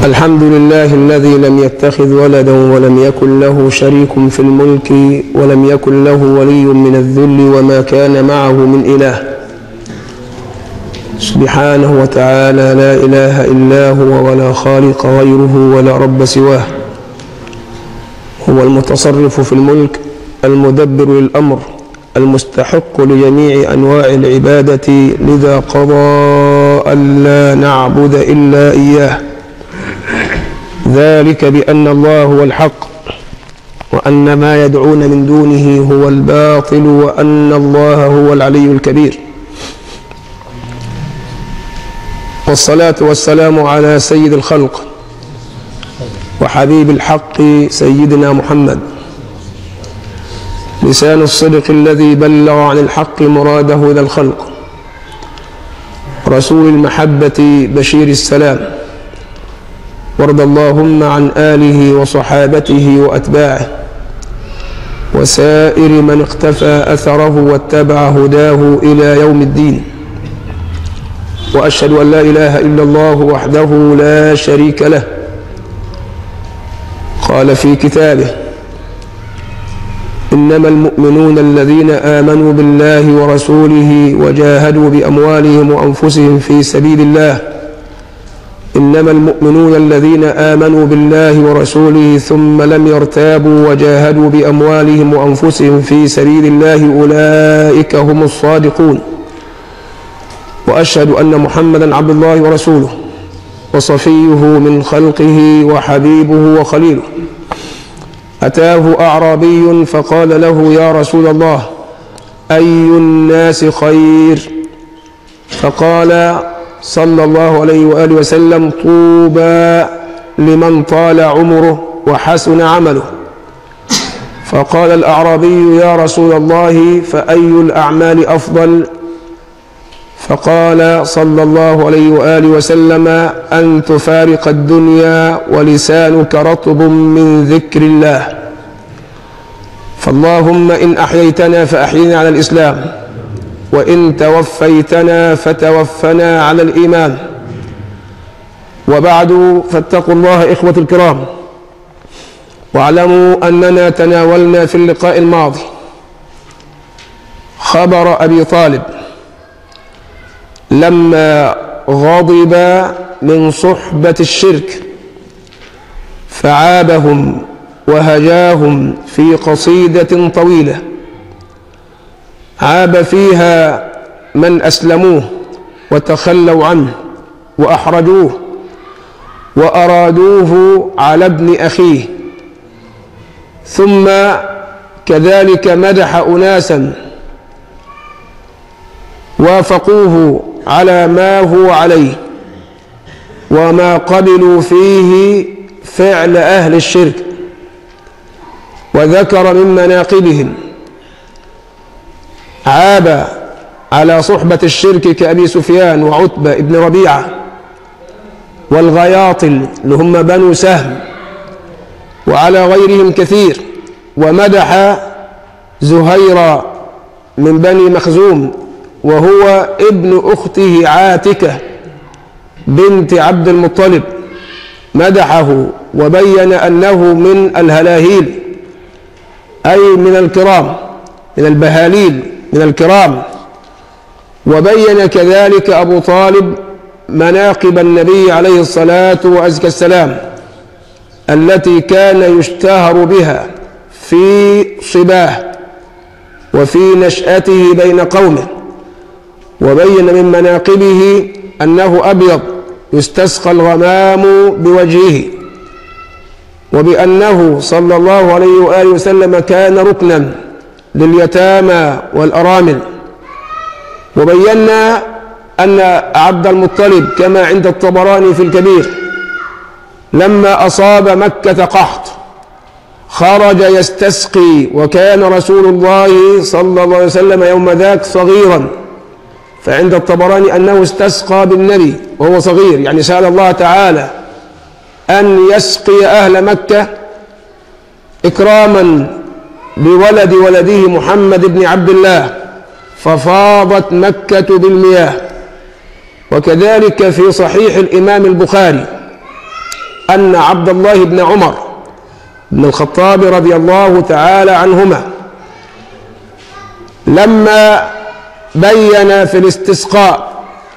الحمد لله الذي لم يتخذ ولدا ولم يكن له شريك في الملك ولم يكن له ولي من الذل وما كان معه من إله سبحانه وتعالى لا إله إلا هو ولا خالق غيره ولا رب سواه هو المتصرف في الملك المدبر للأمر المستحق لجميع أنواع العبادة لذا قضى ألا نعبد إلا إياه ذلك بأن الله هو الحق وأن ما يدعون من دونه هو الباطل وأن الله هو العلي الكبير والصلاة والسلام على سيد الخلق وحبيب الحق سيدنا محمد لسان الصدق الذي بلغ عن الحق مراده ذا الخلق رسول المحبة بشير السلام وارض اللهم عن آله وصحابته وأتباعه وسائر من اقتفى أثره واتبع هداه إلى يوم الدين وأشهد أن لا إله إلا الله وحده لا شريك له قال في كتابه إنما المؤمنون الذين آمنوا بالله ورسوله وجاهدوا بأموالهم وأنفسهم في سبيل الله إنما المؤمنون الذين آمنوا بالله ورسوله ثم لم يرتابوا وجاهدوا بأموالهم وأنفسهم في سبيل الله أولئك هم الصادقون وأشهد أن محمدا عبد الله ورسوله وصفيه من خلقه وحبيبه وخليله أتاه أعرابي فقال له يا رسول الله أي الناس خير فقال صلى الله عليه وآله وسلم طوبى لمن طال عمره وحسن عمله فقال الأعرابي يا رسول الله فأي الأعمال أفضل فقال صلى الله عليه وآله وسلم أن تفارق الدنيا ولسانك رطب من ذكر الله فاللهم إن أحييتنا فأحينا على الإسلام وإن توفيتنا فتوفنا على الإيمان وبعد فاتقوا الله إخوة الكرام واعلموا أننا تناولنا في اللقاء الماضي خبر أبي طالب لما غضب من صحبة الشرك فعابهم وهجاهم في قصيدة طويلة عاب فيها من أسلموه وتخلوا عنه وأحرجوه وأرادوه على ابن أخيه ثم كذلك مدح أناسا وافقوه على ما هو عليه وما قبلوا فيه فعل أهل الشرك وذكر من مناقبهم عاب على صحبة الشرك كأبي سفيان وعتبة ابن ربيعة والغياطل اللي هم بنو سهم وعلى غيرهم كثير ومدح زهير من بني مخزوم وهو ابن أخته عاتكة بنت عبد المطلب مدحه وبين أنه من الهلاهيل أي من الكرام من البهاليل من الكرام وبين كذلك أبو طالب مناقب النبي عليه الصلاة وأزكى السلام التي كان يشتهر بها في صباه وفي نشأته بين قومه وبين من مناقبه أنه أبيض يستسقى الغمام بوجهه وبأنه صلى الله عليه وآله وسلم كان ركنا لليتامى والأرامل وبينا أن عبد المطلب كما عند الطبراني في الكبير لما أصاب مكة قحط خرج يستسقي وكان رسول الله صلى الله عليه وسلم يوم ذاك صغيرا فعند الطبراني أنه استسقى بالنبي وهو صغير يعني سأل الله تعالى أن يسقي أهل مكة إكراما بولد ولده محمد بن عبد الله ففاضت مكة بالمياه وكذلك في صحيح الإمام البخاري أن عبد الله بن عمر بن الخطاب رضي الله تعالى عنهما لما بين في الاستسقاء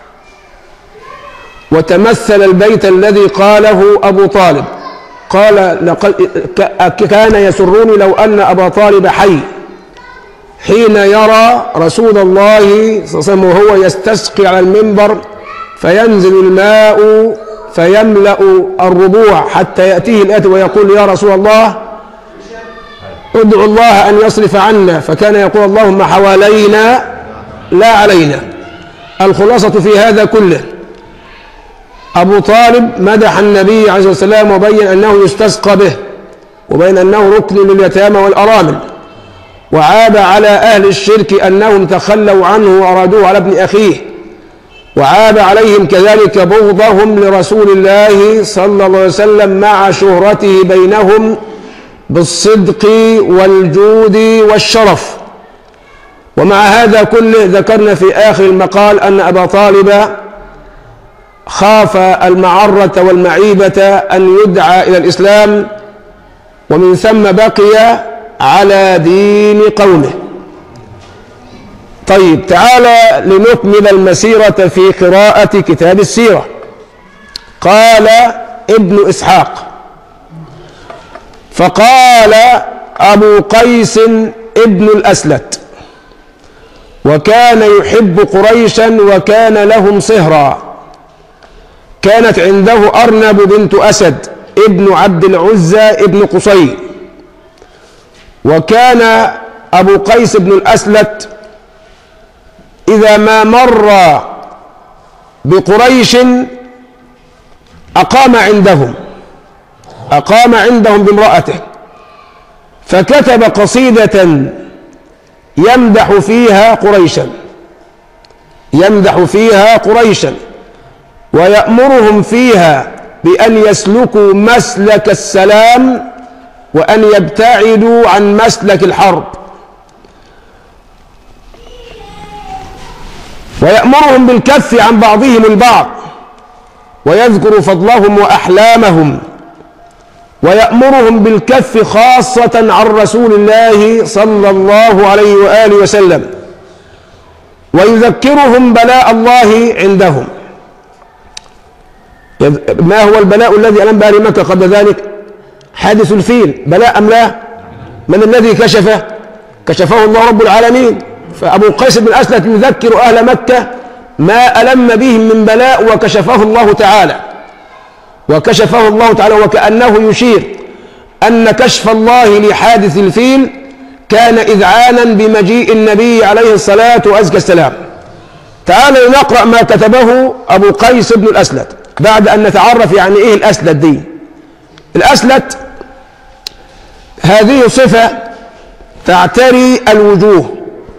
وتمثل البيت الذي قاله أبو طالب قال لقد كان يسرني لو أن أبا طالب حي حين يرى رسول الله صلى الله عليه وسلم وهو يستسقي على المنبر فينزل الماء فيملأ الربوع حتى يأتيه الآتي ويقول يا رسول الله ادعو الله أن يصرف عنا فكان يقول اللهم حوالينا لا علينا الخلاصة في هذا كله أبو طالب مدح النبي عليه الصلاة والسلام وبين أنه يستسقى به وبين أنه ركن لليتامى والأرامل وعاب على أهل الشرك أنهم تخلوا عنه وأرادوه على ابن أخيه وعاب عليهم كذلك بغضهم لرسول الله صلى الله عليه وسلم مع شهرته بينهم بالصدق والجود والشرف ومع هذا كله ذكرنا في آخر المقال أن أبا طالب خاف المعرة والمعيبة أن يدعى إلى الإسلام ومن ثم بقي على دين قومه طيب تعالى لنكمل المسيرة في قراءة كتاب السيرة قال ابن إسحاق فقال أبو قيس ابن الأسلت وكان يحب قريشا وكان لهم صهرا كانت عنده أرنب بنت أسد ابن عبد العزى ابن قصي وكان أبو قيس بن الأسلت إذا ما مر بقريش أقام عندهم أقام عندهم بامرأته فكتب قصيدة يمدح فيها قريشا يمدح فيها قريشا ويأمرهم فيها بأن يسلكوا مسلك السلام وأن يبتعدوا عن مسلك الحرب ويأمرهم بالكف عن بعضهم البعض ويذكر فضلهم وأحلامهم ويأمرهم بالكف خاصة عن رسول الله صلى الله عليه وآله وسلم ويذكرهم بلاء الله عندهم ما هو البلاء الذي ألم بأهل مكة قبل ذلك حادث الفيل بلاء أم لا من الذي كشفه كشفه الله رب العالمين فأبو قيس بن أسلت يذكر أهل مكة ما ألم بهم من بلاء وكشفه الله تعالى وكشفه الله تعالى وكأنه يشير أن كشف الله لحادث الفيل كان إذعانا بمجيء النبي عليه الصلاة وأزكى السلام تعالوا نقرأ ما كتبه أبو قيس بن الأسلت بعد أن نتعرف يعني إيه الأسلت دي الأسلت هذه صفة تعتري الوجوه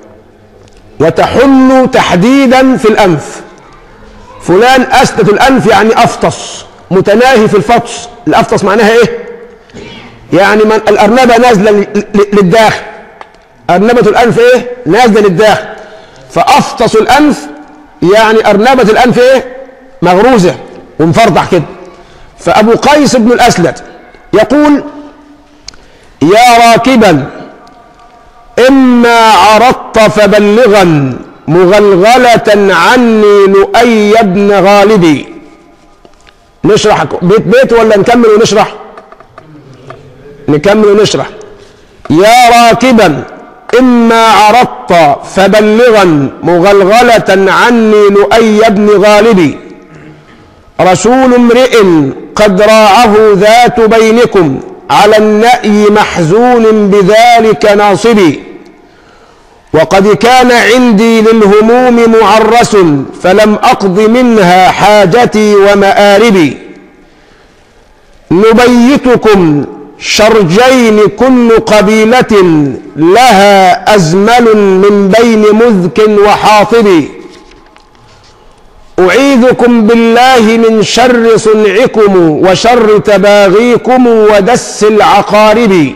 وتحل تحديدا في الأنف فلان أسلت الأنف يعني أفطس متناهي في الفطس الأفطس معناها إيه يعني من الأرنبة نازلة للداخل أرنبة الأنف إيه نازلة للداخل فأفطس الأنف يعني أرنبة الأنف إيه مغروزة ومفرطح كده فأبو قيس بن الأسلت يقول يا راكبا إما عرضت فبلغا مغلغلة عني لؤي بن غالبي نشرح بيت بيت ولا نكمل ونشرح نكمل ونشرح يا راكبا إما عرضت فبلغا مغلغلة عني لؤي بن غالبي رسول امرئ قد راعه ذات بينكم على النأي محزون بذلك ناصبي وقد كان عندي للهموم معرس فلم أقض منها حاجتي ومآربي نبيتكم شرجين كل قبيلة لها أزمل من بين مذك وحاطب أعيذكم بالله من شر صنعكم وشر تباغيكم ودس العقارب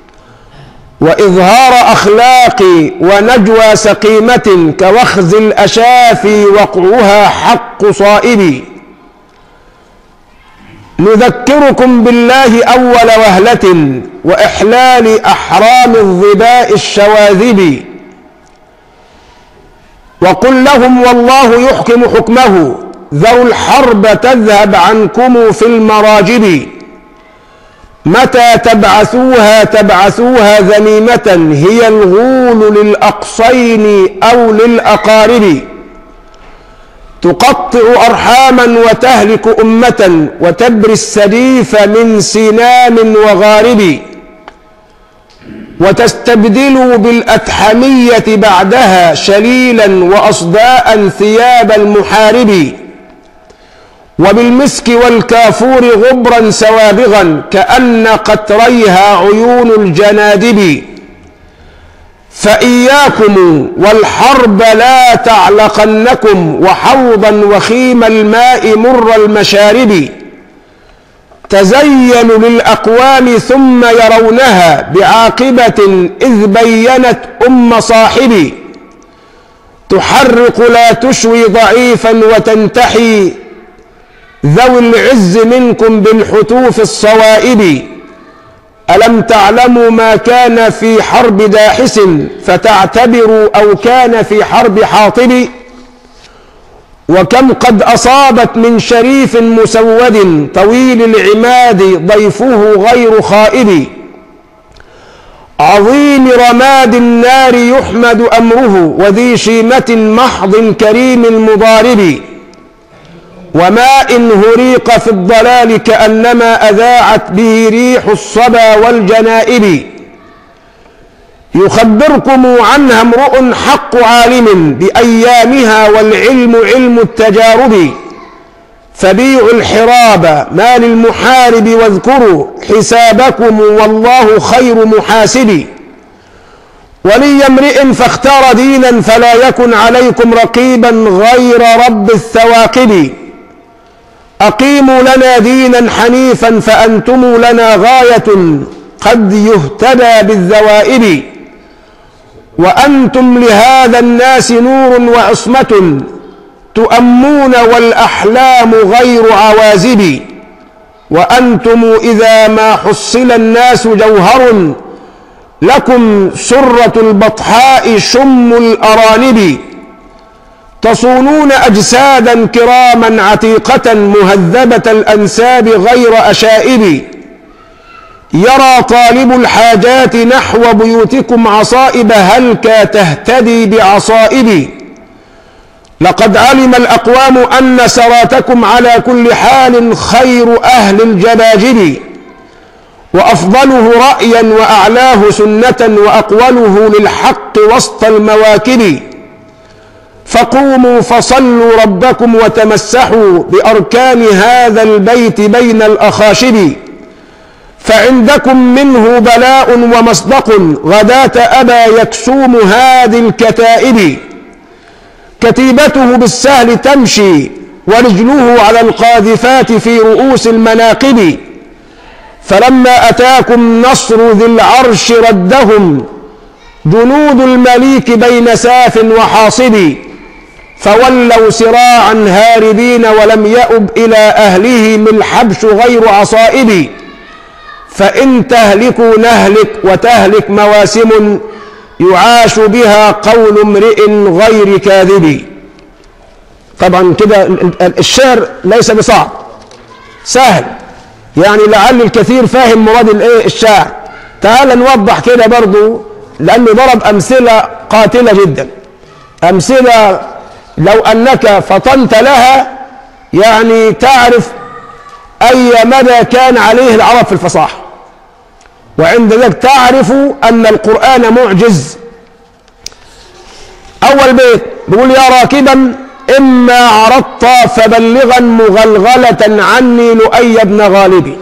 وإظهار أخلاق ونجوى سقيمة كوخز الأشافي وقعها حق صائب نذكركم بالله أول وهلة وإحلال أحرام الظباء الشواذب وقل لهم والله يحكم حكمه ذو الحرب تذهب عنكم في المراجب متى تبعثوها تبعثوها ذميمة هي الغول للأقصين أو للأقارب تقطع أرحاما وتهلك أمة وتبري السديف من سنام وغارب وتستبدل بالأتحمية بعدها شليلا وأصداء ثياب المحارب وبالمسك والكافور غبرا سوابغا كأن قطريها عيون الجنادب فإياكم والحرب لا تعلقنكم وحوضا وخيم الماء مر المشارب تزين للأقوام ثم يرونها بعاقبة إذ بينت أم صاحبي تحرق لا تشوي ضعيفا وتنتحي ذوي العز منكم بالحتوف الصوائب ألم تعلموا ما كان في حرب داحس فتعتبروا أو كان في حرب حاطب وكم قد أصابت من شريف مسود طويل العماد ضيفه غير خائب عظيم رماد النار يحمد أمره وذي شيمة محض كريم المضارب وماء هريق في الضلال كأنما أذاعت به ريح الصبا والجنائب يخبركم عنها امرؤ حق عالم بأيامها والعلم علم التجارب فبيعوا الحراب ما للمحارب واذكروا حسابكم والله خير محاسب ولي امرئ فاختار دينا فلا يكن عليكم رقيبا غير رب الثواقب أقيموا لنا دينا حنيفا فأنتم لنا غاية قد يهتدى بالذوائب وأنتم لهذا الناس نور وعصمة تؤمون والأحلام غير عوازب وأنتم إذا ما حصل الناس جوهر لكم سرة البطحاء شم الأرانب تصونون أجسادا كراما عتيقة مهذبة الأنساب غير أشائب يرى طالب الحاجات نحو بيوتكم عصائب هلك تهتدي بعصائب لقد علم الأقوام أن سراتكم على كل حال خير أهل الجباجب وأفضله رأيا وأعلاه سنة وأقوله للحق وسط المواكب فقوموا فصلوا ربكم وتمسحوا بأركان هذا البيت بين الأخاشب فعندكم منه بلاء ومصدق غداة أبا يكسوم هذه الكتائب كتيبته بالسهل تمشي ورجله على القاذفات في رؤوس المناقب فلما أتاكم نصر ذي العرش ردهم جنود المليك بين ساف وحاصب فولوا سراعا هاربين ولم يأب إلى أهلهم الحبش غير عصائب فإن تهلكوا نهلك وتهلك مواسم يعاش بها قول امرئ غير كاذب طبعا كده الشعر ليس بصعب سهل يعني لعل الكثير فاهم مراد الايه الشاعر تعال نوضح كده برضو لانه ضرب امثله قاتله جدا امثله لو انك فطنت لها يعني تعرف اي مدى كان عليه العرب في الفصاحه وعند ذلك تعرف أن القرآن معجز أول بيت بيقول يا راكبا إما عرضت فبلغا مغلغلة عني لؤي بن غالب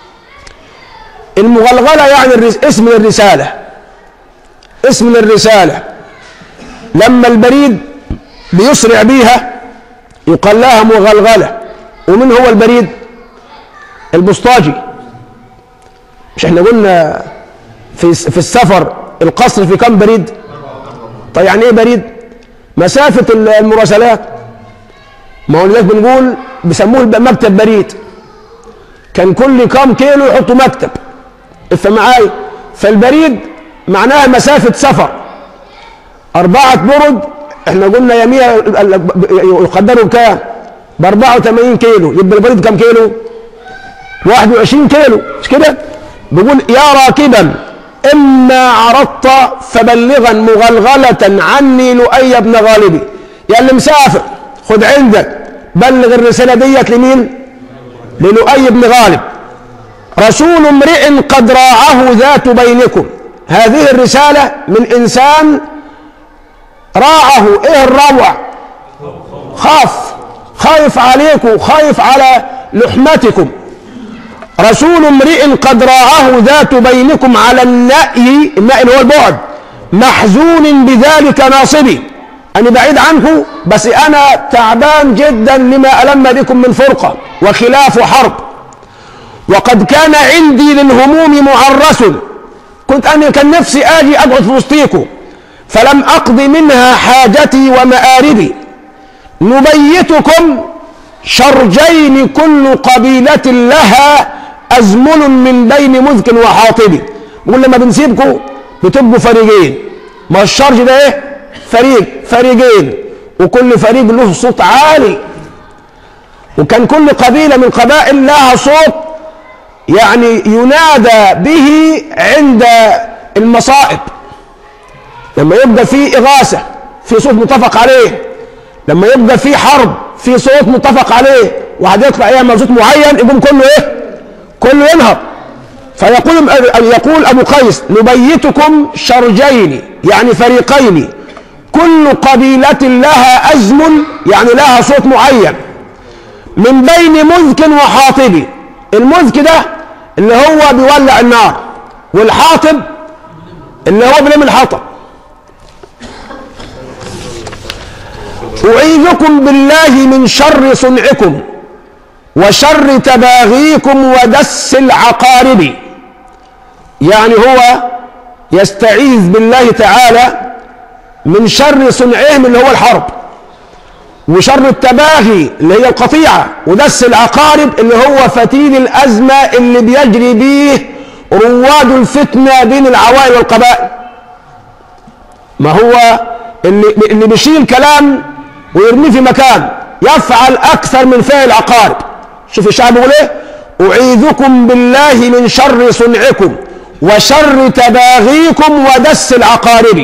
المغلغلة يعني اسم الرسالة اسم الرسالة لما البريد بيسرع بيها يقال لها مغلغلة ومن هو البريد البسطاجي مش احنا قلنا في في السفر القصر في كم بريد طيب يعني ايه بريد مسافة المراسلات ما هو لذلك بنقول بيسموه مكتب بريد كان كل كام كيلو يحطوا مكتب افهم معايا فالبريد معناها مسافة سفر أربعة برد احنا قلنا يميها يقدروا بكام؟ ب 84 كيلو يبقى البريد كام كيلو؟ 21 كيلو مش كده؟ بيقول يا راكبا إما عرضت فبلغا مغلغلة عني لؤي بن غالبي يا اللي مسافر خد عندك بلغ الرسالة ديت لمين؟ للؤي بن غالب رسول امرئ قد راعه ذات بينكم هذه الرسالة من إنسان راعه إيه الروع خاف خايف عليكم خايف على لحمتكم رسول امرئ قد راعه ذات بينكم على النأي النأي اللي هو البعد محزون بذلك ناصبي أنا بعيد عنكم بس أنا تعبان جدا لما ألم بكم من فرقة وخلاف وحرب وقد كان عندي للهموم معرس كنت أنا كان نفسي آجي أقعد في وسطيكم فلم أقض منها حاجتي ومآربي نبيتكم شرجين كل قبيلة لها أزمل من بين مذك وحاطب بقول لما بنسيبكم بتبقوا فريقين ما الشرج ده ايه فريق فريقين وكل فريق له صوت عالي وكان كل قبيلة من قبائل لها صوت يعني ينادى به عند المصائب لما يبقى في إغاثة في صوت متفق عليه لما يبقى في حرب في صوت متفق عليه واحد يطلع يعمل صوت معين يقوم كله ايه كله ينهض فيقول يقول ابو قيس نبيتكم شرجين يعني فريقين كل قبيلة لها أزم يعني لها صوت معين من بين مذك وحاطب المذك ده اللي هو بيولع النار والحاطب اللي هو بيلم الحطب أعيذكم بالله من شر صنعكم وشر تباغيكم ودس العقارب يعني هو يستعيذ بالله تعالى من شر صنعهم اللي هو الحرب وشر التباغي اللي هي القطيعة ودس العقارب اللي هو فتيل الأزمة اللي بيجري بيه رواد الفتنة بين العوائل والقبائل ما هو اللي, اللي بيشيل كلام ويرميه في مكان يفعل أكثر من فعل العقارب شوف الشعب بيقول ايه أعيذكم بالله من شر صنعكم وشر تباغيكم ودس العقارب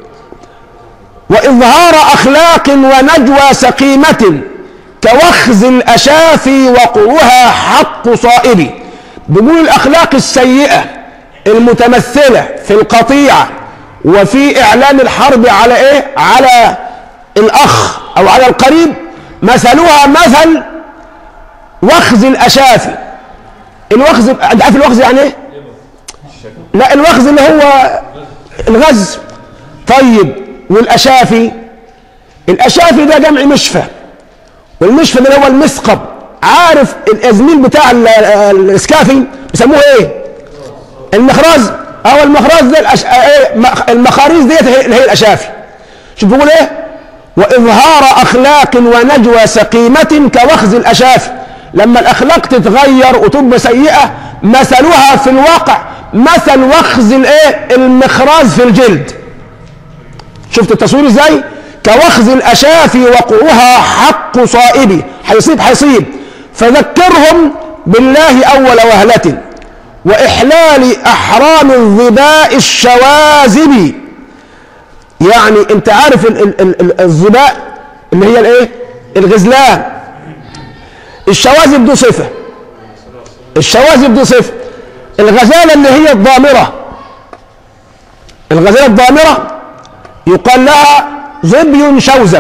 وإظهار أخلاق ونجوى سقيمة كوخز الأشافي وقوها حق صائب بيقول الأخلاق السيئة المتمثلة في القطيعة وفي إعلان الحرب على إيه؟ على الأخ أو على القريب مثلها مثل وخز الأشافي الوخز أنت عارف الوخز يعني إيه؟ لا الوخز اللي هو الغز طيب والأشافي الأشافي ده جمع مشفى والمشفى ده هو المثقب عارف الازميل بتاع الاسكافي بيسموه ايه المخراز او المخراز ده الأش... المخاريز ديت اللي هي الاشافي شوف بيقول ايه واظهار اخلاق ونجوى سقيمه كوخز الاشافي لما الاخلاق تتغير وتبقى سيئه مثلها في الواقع مثل وخز الايه المخراز في الجلد شفت التصوير ازاي كوخز الاشافي وقوعها حق صائبي هيصيب هيصيب فذكرهم بالله اول وهله واحلال احرام الظباء الشواذب يعني انت عارف ال ال ال الظباء اللي هي الايه الغزلان الشواذب دي صفه الشواذب دي صفه الغزاله اللي هي الضامره الغزاله الضامره يقال لها ظبي شوزب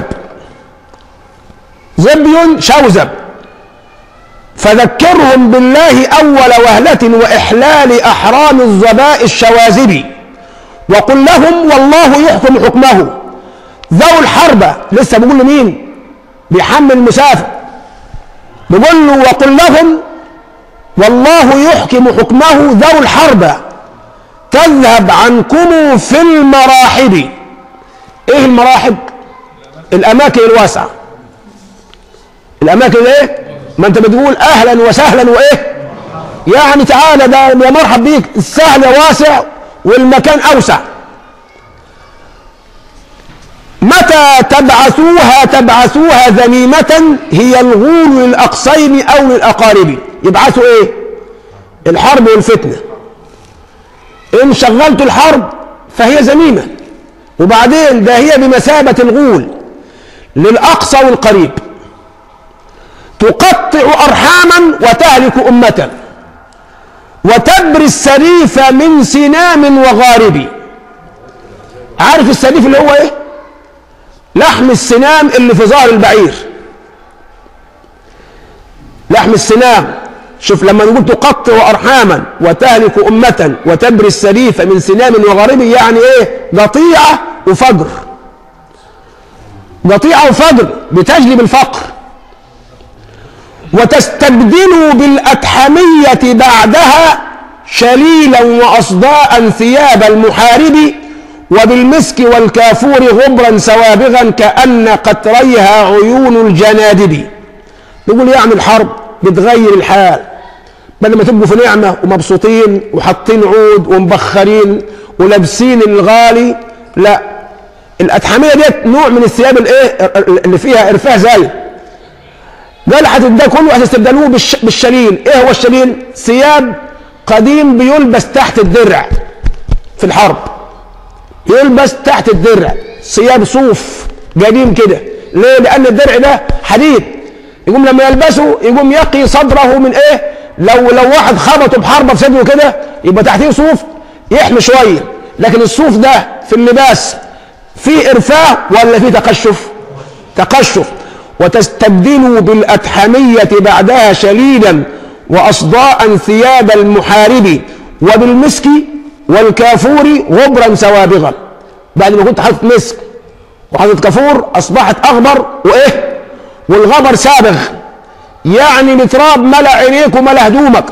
ظبي شوزب فذكرهم بالله أول وهلة وإحلال أحرام الظباء الشواذب وقل لهم والله يحكم حكمه ذو الحرب لسه بقول له مين بيحمل المسافر بقول له وقل لهم والله يحكم حكمه ذو الحرب تذهب عنكم في المراحب ايه المراحب الاماكن الواسعه الاماكن ايه ما انت بتقول اهلا وسهلا وايه يعني تعالى ده يا مرحب بيك السهل واسع والمكان اوسع متى تبعثوها تبعثوها ذميمة هي الغول للأقصين أو للأقارب يبعثوا إيه الحرب والفتنة إن شغلت الحرب فهي ذميمة وبعدين ده هي بمثابة الغول للأقصى والقريب تقطع أرحاما وتهلك أمة وتبري السريف من سنام وغارب عارف السريف اللي هو ايه لحم السنام اللي في ظهر البعير لحم السنام شوف لما نقول تقطع أرحاما وتهلك أمة وتبري السريف من سنام وغارب يعني ايه قطيعة وفجر قطيعة وفجر بتجلب الفقر وتستبدل بالأكحمية بعدها شليلا وأصداء ثياب المحارب وبالمسك والكافور غبرا سوابغا كأن قطريها عيون الجنادب يقول يعني الحرب بتغير الحال بدل ما تبقوا في نعمة ومبسوطين وحاطين عود ومبخرين ولابسين الغالي لا الأتحمية ديت نوع من الثياب الايه اللي فيها إرفاه زي قال ده كله هتستبدلوه بالش... بالشليل ايه هو الشليل ثياب قديم بيلبس تحت الدرع في الحرب يلبس تحت الدرع ثياب صوف قديم كده ليه لان الدرع ده حديد يقوم لما يلبسه يقوم يقي صدره من ايه لو لو واحد خبطه بحربه في صدره كده يبقى تحتيه صوف يحمي شويه لكن الصوف ده في اللباس فيه ارفاه ولا فيه تقشف تقشف وتستبدل بالأتحمية بعدها شليلا وأصداء ثياب المحارب وبالمسك والكافور غبرا سوابغا بعد ما كنت حاطط مسك وحاطط كافور أصبحت أغبر وإيه والغبر سابغ يعني التراب ملأ عينيك وملأ هدومك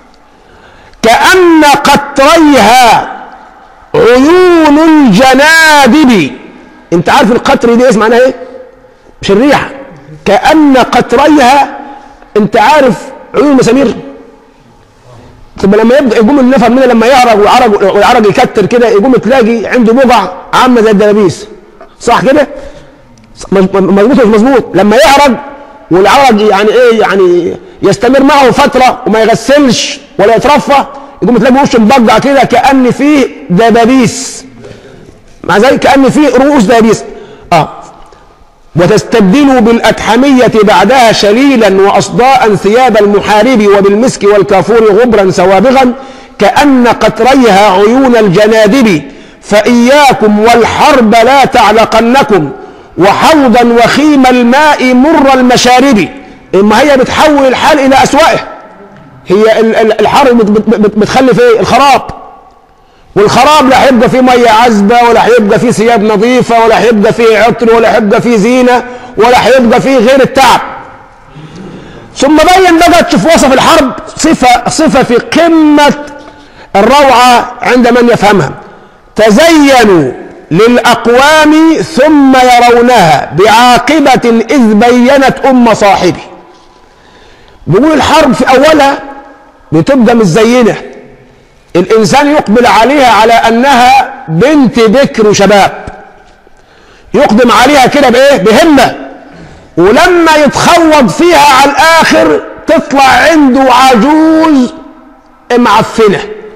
كأن قطريها عيون الجنادب انت عارف القطر دي اسم معناها ايه مش الريحه كأن قطريها انت عارف عيون المسامير طب لما يبدا يقوم النفر منها لما يعرج ويعرج ويعرج يكتر كده يقوم تلاقي عنده بقع عامله زي الدبابيس صح كده؟ مظبوط مش مظبوط لما يعرج والعرج يعني ايه يعني يستمر معه فتره وما يغسلش ولا يترفه يقوم تلاقي وشه مبقع كده كان فيه دبابيس مع ذلك كان فيه رؤوس دبابيس اه وتستبدل بالأكحمية بعدها شليلا وأصداء ثياب المحارب وبالمسك والكافور غبرا سوابغا كأن قطريها عيون الجنادب فإياكم والحرب لا تعلقنكم وحوضا وخيم الماء مر المشارب إما هي بتحول الحال إلى أسوأه هي الحرب بتخلي في الخراب والخراب لا هيبقى فيه ميه عذبه ولا هيبقى فيه ثياب نظيفه ولا هيبقى فيه عطر ولا هيبقى فيه زينه ولا هيبقى فيه غير التعب ثم بين بقى تشوف وصف الحرب صفه صفه في قمه الروعه عند من يفهمها تزينوا للاقوام ثم يرونها بعاقبه اذ بينت ام صاحبي بيقول الحرب في اولها بتبقى متزينه الإنسان يقبل عليها على أنها بنت بكر وشباب يقدم عليها كده بإيه بهمة ولما يتخوض فيها على الآخر تطلع عنده عجوز معفنة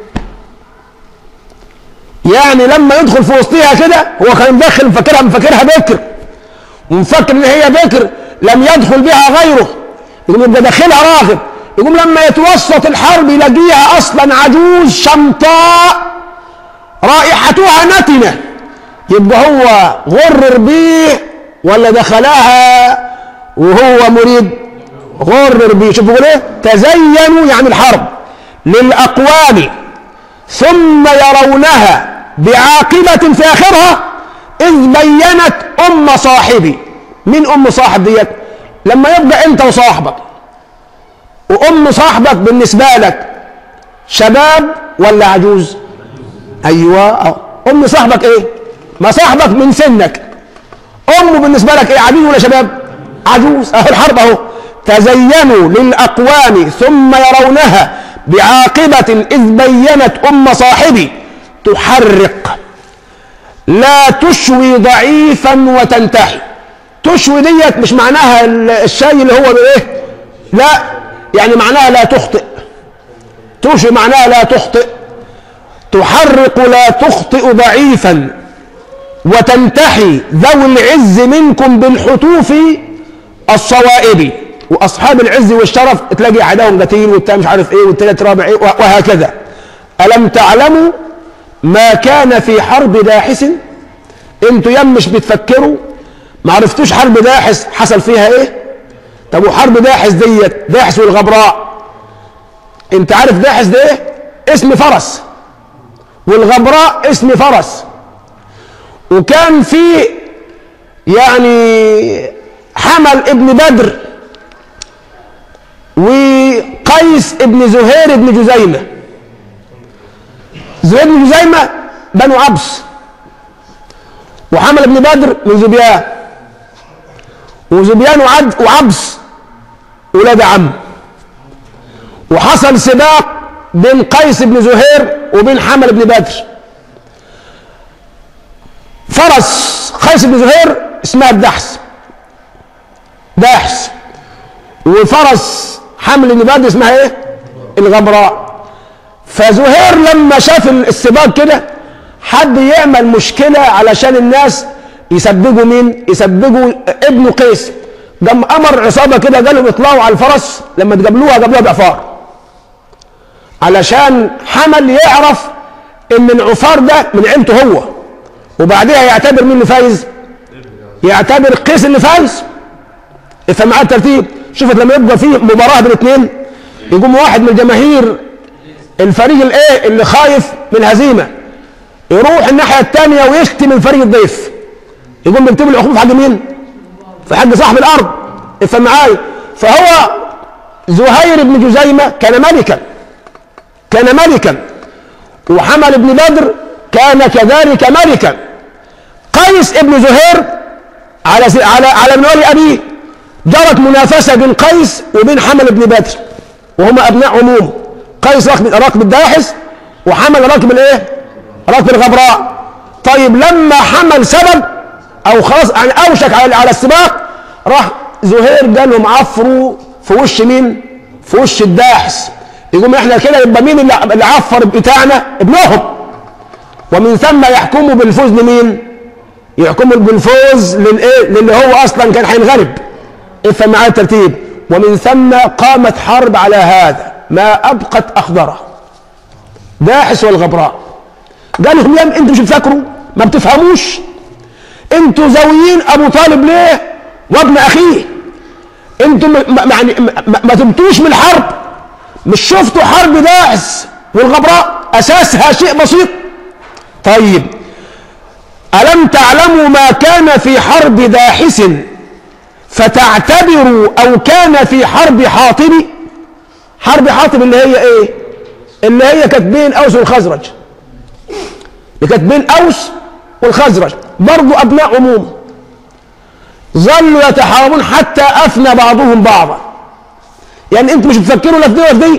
يعني لما يدخل في وسطها كده هو كان داخل مفكرها مفكرها بكر ومفكر ان هي بكر لم يدخل بها غيره يقوم يبقى داخلها راغب يقوم لما يتوسط الحرب يلاقيها اصلا عجوز شمطاء رائحتها نتنه يبقى هو غرر بيه ولا دخلها وهو مريد غرر بيه شوفوا بيقول ايه تزينوا يعني الحرب للاقوام ثم يرونها بعاقبة في آخرها إذ بينت أم صاحبي مين أم صاحب ديت لما يبقى أنت وصاحبك وأم صاحبك بالنسبة لك شباب ولا عجوز أيوة أم صاحبك إيه ما صاحبك من سنك أمه بالنسبة لك إيه عجوز ولا شباب عجوز أهو الحرب أهو تزينوا للأقوام ثم يرونها بعاقبة إذ بينت أم صاحبي تحرق لا تشوي ضعيفا وتنتحي تشوي ديت مش معناها الشاي اللي هو بايه لا يعني معناها لا تخطئ تشوي معناها لا تخطئ تحرق لا تخطئ ضعيفا وتنتحي ذوي العز منكم بالحتوف الصوائب واصحاب العز والشرف تلاقي احدهم قتيل والتاني مش عارف ايه والتالت رابع ايه وهكذا الم تعلموا ما كان في حرب داحس انتوا يم مش بتفكروا ما عرفتوش حرب داحس حصل فيها ايه طب وحرب داحس ديت داحس والغبراء انت عارف داحس ده ايه اسم فرس والغبراء اسم فرس وكان في يعني حمل ابن بدر وقيس ابن زهير ابن جزيمة زهير بن جزيمة بنو عبس وحمل ابن بدر من زبيان وزبيان وعد وعبس ولاد عم وحصل سباق بين قيس بن زهير وبين حمل بن بدر فرس قيس بن زهير اسمها الدحس داحس وفرس حمل بن بدر اسمها ايه الغبراء فزهير لما شاف السباق كده حد يعمل مشكلة علشان الناس يسبجوا مين يسبجوا ابن قيس قام امر عصابة كده قالوا اطلعوا على الفرس لما تقابلوها قابلوها بعفار علشان حمل يعرف ان العفار ده من عيلته هو وبعدها يعتبر مين اللي فايز يعتبر قيس اللي فايز افهم معاه الترتيب شوفت لما يبقى في مباراه بين اثنين يقوم واحد من جماهير الفريق الايه اللي خايف من هزيمه يروح الناحيه الثانيه ويشتم من فريق الضيف يقوم بيكتب العقوبه في حق مين؟ في حق صاحب الارض افهم معايا فهو زهير بن جزيمه كان ملكا كان ملكا وحمل بن بدر كان كذلك ملكا قيس ابن زهير على على على منوال ابيه جرت منافسه بين قيس وبين حمل بن بدر وهما ابناء عموم قيس راكب راكب الداحس وحمل راكب الايه؟ راكب الغبراء طيب لما حمل سبب او خلاص يعني اوشك على على السباق راح زهير قال لهم عفروا في وش مين؟ في وش الداحس يقوم احنا كده يبقى مين اللي اللي عفر بتاعنا؟ ابنهم ومن ثم يحكموا بالفوز لمين؟ يحكموا بالفوز للايه؟ للي هو اصلا كان هينغلب افهم معايا الترتيب ومن ثم قامت حرب على هذا ما ابقت اخضره داحس والغبراء قال لهم يا انتوا مش بتفكروا ما بتفهموش انتوا زاويين ابو طالب ليه وابن اخيه انتوا يعني ما تمتوش من الحرب مش شفتوا حرب داعس والغبراء اساسها شيء بسيط طيب الم تعلموا ما كان في حرب داحس فتعتبروا او كان في حرب حاطب حرب حاطب اللي هي ايه اللي هي كانت بين اوس والخزرج اللي كانت بين اوس والخزرج برضو ابناء عموم ظلوا يتحاربون حتى افنى بعضهم بعضا يعني انتوا مش بتفكروا لا في دي ولا في دي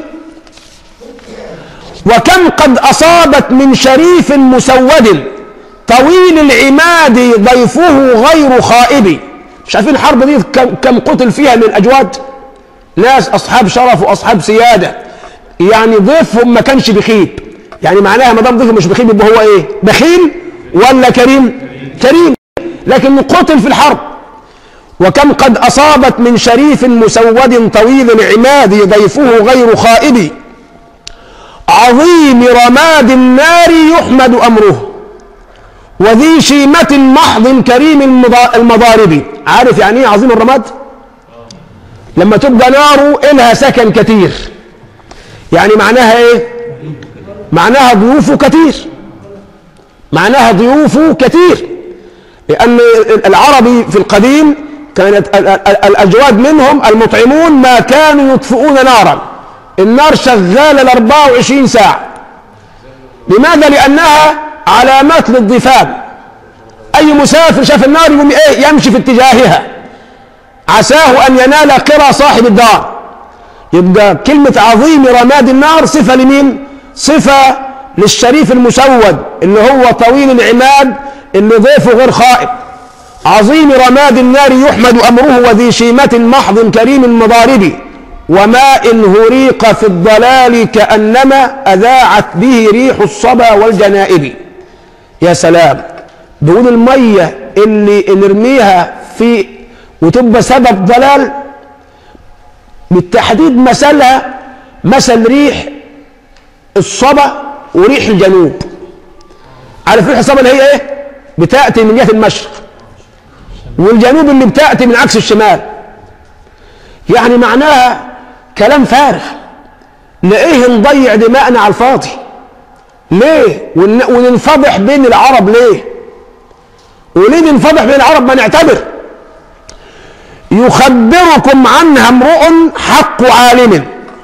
وكم قد اصابت من شريف مسود طويل العماد ضيفه غير خائب مش عارفين الحرب دي كم, كم قتل فيها من الاجواد ناس اصحاب شرف واصحاب سياده يعني ضيفهم ما كانش بخيب يعني معناها ما دام ضيفه مش بخيل يبقى هو ايه بخيل ولا كريم كريم لكن قتل في الحرب وكم قد أصابت من شريف مسود طويل العماد ضيفه غير خائب عظيم رماد النار يحمد أمره وذي شيمة محض كريم المضارب عارف يعني ايه عظيم الرماد لما تبقى ناره إلها سكن كتير يعني معناها ايه معناها ضيوفه كتير معناها ضيوفه كتير لأن العربي في القديم كانت الأجواد منهم المطعمون ما كانوا يطفئون نارا النار شغالة ال 24 ساعة لماذا؟ لأنها علامات للضفان أي مسافر شاف النار يقوم إيه يمشي في اتجاهها عساه أن ينال قرى صاحب الدار يبقى كلمة عظيم رماد النار صفة لمين؟ صفة للشريف المسود اللي هو طويل العماد اللي ضيفه غير خائب عظيم رماد النار يحمد أمره وذي شيمة محض كريم المضارب وماء هريق في الضلال كأنما أذاعت به ريح الصبا والجنائب يا سلام دول المية اللي نرميها في وتبقى سبب ضلال بالتحديد مثلها مثل ريح الصبا وريح الجنوب عارف ريح الصبا اللي هي ايه بتأتي من جهة المشرق والجنوب اللي بتأتي من عكس الشمال يعني معناها كلام فارغ لإيه نضيع دماءنا على الفاضي ليه ون- وننفضح بين العرب ليه وليه ننفضح بين العرب ما نعتبر يخبركم عنها امرؤ حق عالم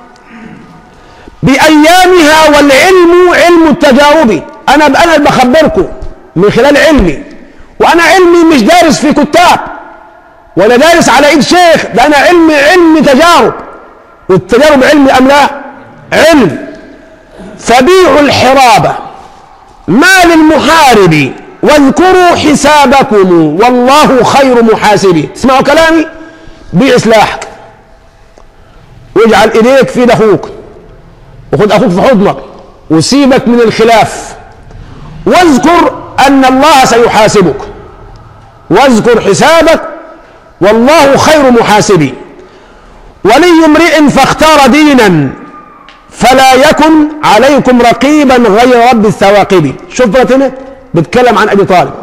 بأيامها والعلم علم التجارب أنا أنا اللي بخبركم من خلال علمي وأنا علمي مش دارس في كتاب ولا دارس على إيد شيخ ده أنا علمي علم تجارب والتجارب علم أم لا؟ علم فبيعوا الحرابة ما للمحارب واذكروا حسابكم والله خير محاسبين اسمعوا كلامي بيع سلاحك واجعل ايديك في يد اخوك وخد اخوك في حضنك وسيبك من الخلاف واذكر ان الله سيحاسبك واذكر حسابك والله خير محاسبين ولي امرئ فاختار دينا فلا يكن عليكم رقيبا غير رب الثواقب شوف بقى هنا بتكلم عن ابي طالب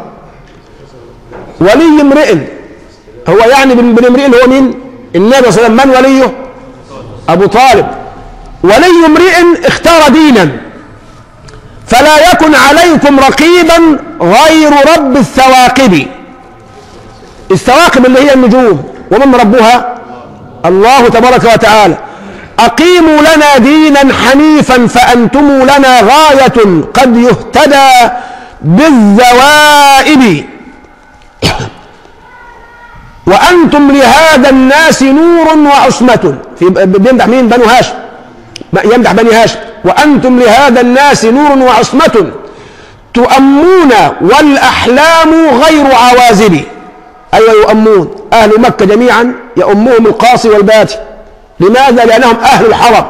ولي امرئ هو يعني بن بن امرئ اللي هو مين النبي صلى الله عليه وسلم من وليه ابو طالب ولي امرئ اختار دينا فلا يكن عليكم رقيبا غير رب الثواقب الثواقب اللي هي النجوم ومن ربها الله تبارك وتعالى أقيموا لنا دينا حنيفا فأنتم لنا غاية قد يهتدى بالذوائب وأنتم لهذا الناس نور وعصمة في بيمدح مين بنو هاشم يمدح بني هاشم وأنتم لهذا الناس نور وعصمة تؤمون والأحلام غير عوازب أيوة يؤمون أهل مكة جميعا يؤمهم القاصي والباتي لماذا؟ لأنهم أهل الحرم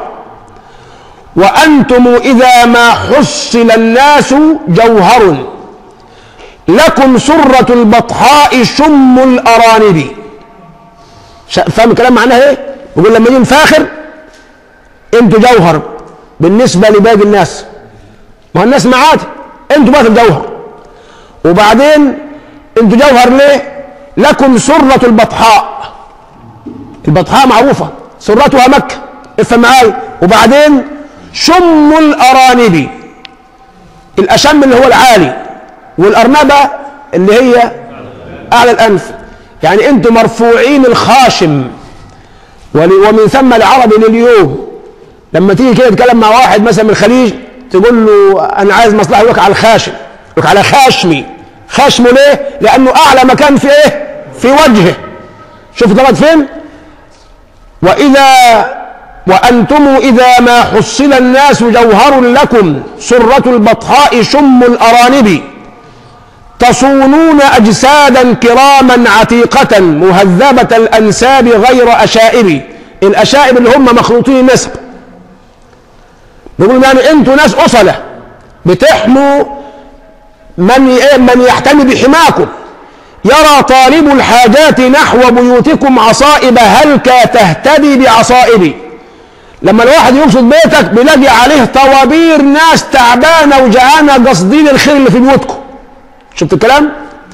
وأنتم إذا ما حصل الناس جوهر لكم سرة البطحاء شم الأرانب فاهم الكلام معناه ايه؟ يقول لما يجي نفاخر انتوا جوهر بالنسبة لباقي الناس ما هو الناس معاد انتوا بقى في الجوهر وبعدين انتوا جوهر ليه؟ لكم سرة البطحاء البطحاء معروفة سرتها مكة افهم معايا وبعدين شم الأرانب الأشم اللي هو العالي والأرنبة اللي هي أعلى الأنف يعني أنتم مرفوعين الخاشم ومن ثم العربي لليوم لما تيجي كده تتكلم مع واحد مثلا من الخليج تقول له أنا عايز مصلحة يقول لك على الخاشم يقول لك على خاشمي خشمه ليه؟ لأنه أعلى مكان في إيه؟ في وجهه شوف ضربت فين؟ وإذا وأنتم إذا ما حصل الناس جوهر لكم سرة البطحاء شم الأرانب تصونون أجسادا كراما عتيقة مهذبة الأنساب غير أشائب الأشائب اللي هم مخلوطين النسب بيقول يعني أنتوا ناس أصلة بتحموا من من يحتمي بحماكم يرى طالب الحاجات نحو بيوتكم عصائب هلك تهتدي بعصائب لما الواحد يقصد بيتك بيلاقي عليه طوابير ناس تعبانه وجعانه قاصدين الخير اللي في بيوتكم شفت الكلام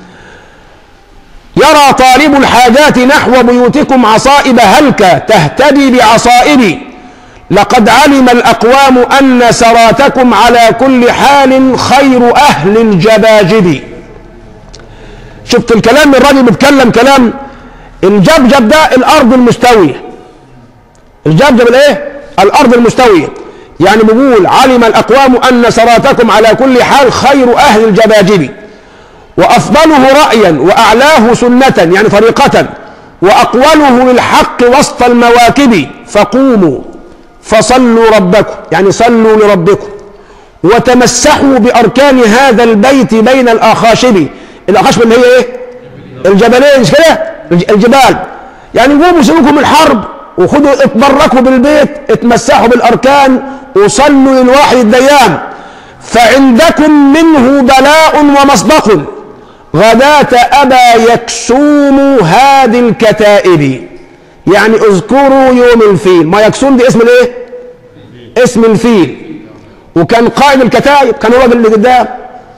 يرى طالب الحاجات نحو بيوتكم عصائب هلك تهتدي بعصائب لقد علم الأقوام أن سراتكم على كل حال خير أهل الجباجب شفت الكلام الراجل بيتكلم كلام الجبجب ده الأرض المستوية الجبجب الايه الأرض المستوية يعني بيقول علم الأقوام أن سراتكم على كل حال خير أهل الجباجب وأفضله رأيا وأعلاه سنة يعني طريقة وأقوله للحق وسط المواكب فقوموا فصلوا ربكم يعني صلوا لربكم وتمسحوا بأركان هذا البيت بين الأخاشب الأخاشب اللي هي إيه؟ الجبلين مش كده؟ الج- الجبال يعني قوموا سيبكم الحرب وخدوا اتبركوا بالبيت اتمسحوا بالأركان وصلوا للواحد الديان فعندكم منه بلاء ومصدق غداة أبا يكسوم هادي الكتائب يعني اذكروا يوم الفيل ما يكسوم دي اسم الايه اسم الفيل وكان قائد الكتائب كان هو اللي قدام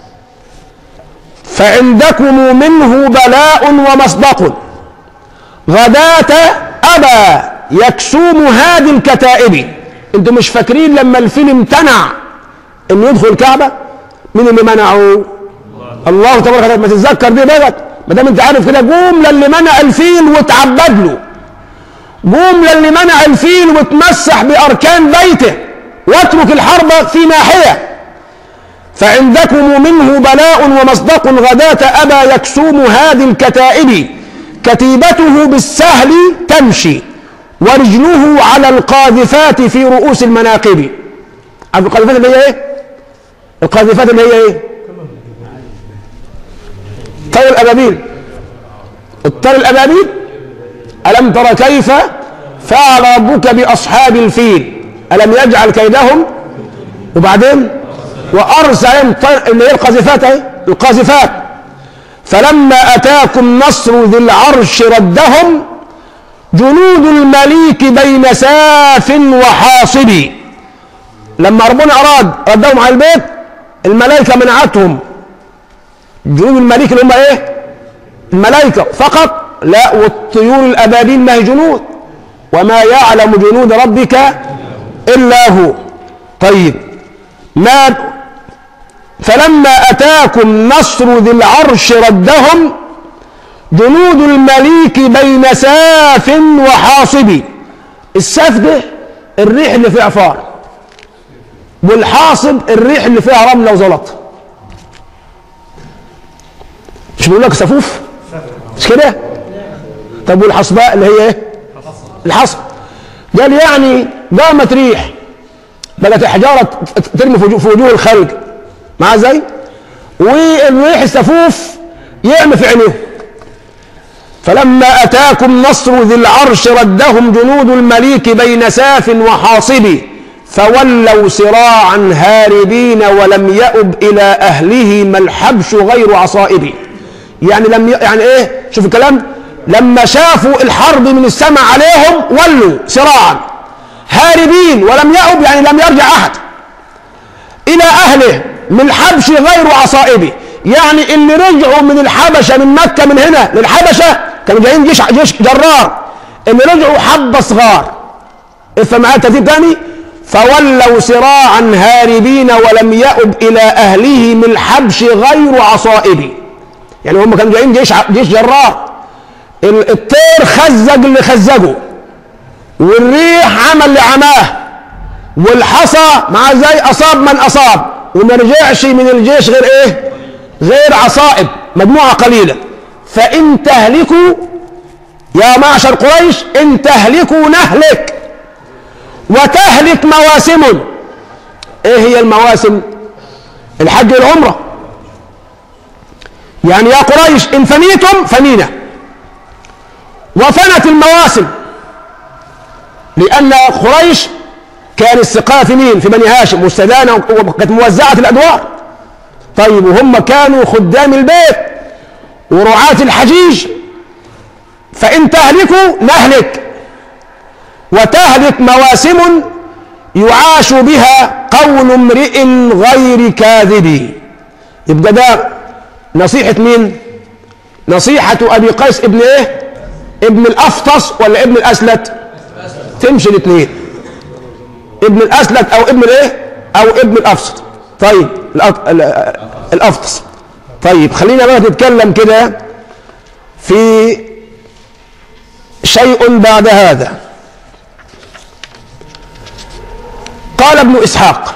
فعندكم منه بلاء ومصدق غداة أبا يكسوم هادي الكتائب انتوا مش فاكرين لما الفيل امتنع انه يدخل الكعبة مين اللي منعه الله تبارك وتعالى ما تتذكر دي بقى ما دام انت عارف كده قوم للي منع الفيل وتعبد له قوم للي منع الفيل وتمسح باركان بيته واترك الحرب في ناحيه فعندكم منه بلاء ومصدق غداة أبا يكسوم هادي الكتائب كتيبته بالسهل تمشي ورجله على القاذفات في رؤوس المناقب عارف القاذفات اللي هي ايه؟ القاذفات اللي هي ايه؟ طير الأبابيل الطير الأبابيل ألم تر كيف فعل ربك بأصحاب الفيل ألم يجعل كيدهم وبعدين وأرسل عليهم الطير اللي هي القاذفات أهي القاذفات فلما أتاكم نصر ذي العرش ردهم جنود المليك بين ساف وحاصب لما ربنا أراد ردهم على البيت الملائكة منعتهم جنود الملك اللي هم ايه الملائكة فقط لا والطيور الأبابيل ما هي جنود وما يعلم جنود ربك إلا هو طيب ما فلما أتاكم نصر ذي العرش ردهم جنود المليك بين ساف وحاصب الساف ده الريح اللي فيه عفار والحاصب الريح اللي فيها رملة وزلط مش بيقول لك سفوف مش كده طب والحصباء اللي هي ايه الحصب قال يعني قامت ريح بقت حجاره ترمي في وجوه- في وجوه الخلق مع زي والريح السفوف يعمي في عينيهم فلما اتاكم نصر ذي العرش ردهم جنود المليك بين ساف وحاصب فولوا سراعا هاربين ولم يؤب الى اهله ما الحبش غير عصائب يعني لم ي... يعني ايه شوف الكلام لما شافوا الحرب من السماء عليهم ولوا سراعا هاربين ولم يؤب يعني لم يرجع احد الى اهله من الحبش غير عصائب يعني اللي رجعوا من الحبشه من مكه من هنا للحبشه كانوا جايين جيش جيش جرار اللي رجعوا حبه صغار افهم معايا الترتيب تاني فولوا سراعا هاربين ولم يؤب الى اهله من الحبش غير عصائب يعني هم كانوا جايين جيش جيش جرار ال- الطير خزق اللي خزقه والريح عمل اللي عماه والحصى مع زي اصاب من اصاب وما رجعش من الجيش غير ايه غير عصائب مجموعه قليله فان تهلكوا يا معشر قريش ان تهلكوا نهلك وتهلك مواسم ايه هي المواسم الحج والعمره يعني يا قريش ان فنيتم فنينا وفنت المواسم لان قريش كان السقايه في مين في بني هاشم والسدانه وكانت موزعه الادوار طيب وهم كانوا خدام البيت ورعاة الحجيج فإن تهلكوا نهلك وتهلك مواسم يعاش بها قول امرئ غير كاذب يبقى ده نصيحة مين؟ نصيحة أبي قيس ابن إيه؟ ابن الأفطس ولا ابن الأسلت؟ تمشي الاثنين ابن الأسلت أو ابن الإيه؟ أو ابن الأفسط طيب الأط- ال- الأفطس طيب خلينا بقى نتكلم كده في شيء بعد هذا قال ابن إسحاق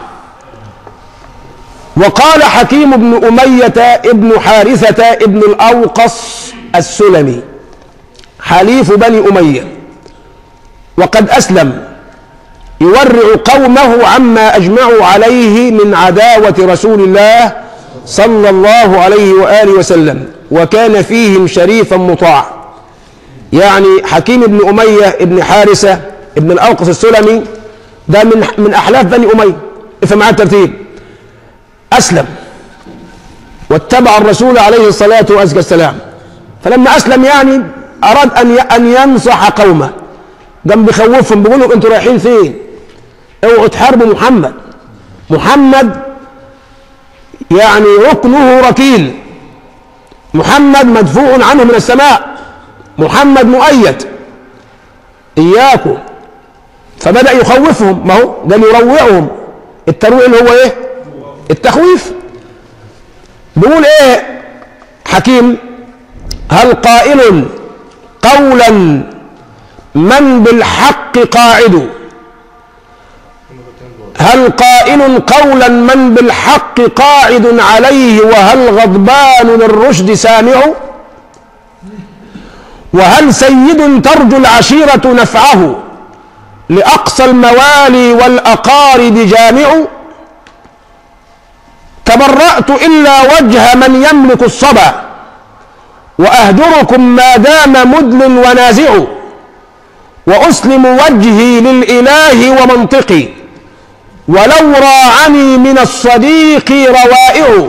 وقال حكيم بن أمية ابن حارثة ابن الأوقص السلمي حليف بني أمية وقد أسلم يورع قومه عما أجمعوا عليه من عداوة رسول الله صلى الله عليه وآله وسلم وكان فيهم شريفا مطاع يعني حكيم بن أمية بن حارثة بن الأوقف السلمي ده من من أحلاف بني أمية افهم معاه الترتيب أسلم واتبع الرسول عليه الصلاة والسلام فلما أسلم يعني أراد أن أن ينصح قومه قام بيخوفهم بيقول لهم أنتوا رايحين فين؟ اوعوا تحاربوا محمد محمد يعني ركنه ركيل محمد مدفوع عنه من السماء محمد مؤيد إياكم فبدأ يخوفهم ما هو قال يروعهم الترويع اللي هو ايه التخويف بيقول ايه حكيم هل قائل قولا من بالحق قاعد هل قائل قولا من بالحق قاعد عليه وهل غضبان للرشد سامع وهل سيد ترجو العشيرة نفعه لأقصى الموالي والأقارب جامع تبرأت إلا وجه من يملك الصبا وأهجركم ما دام مدل ونازع وأسلم وجهي للإله ومنطقي ولو راعني من الصديق روائع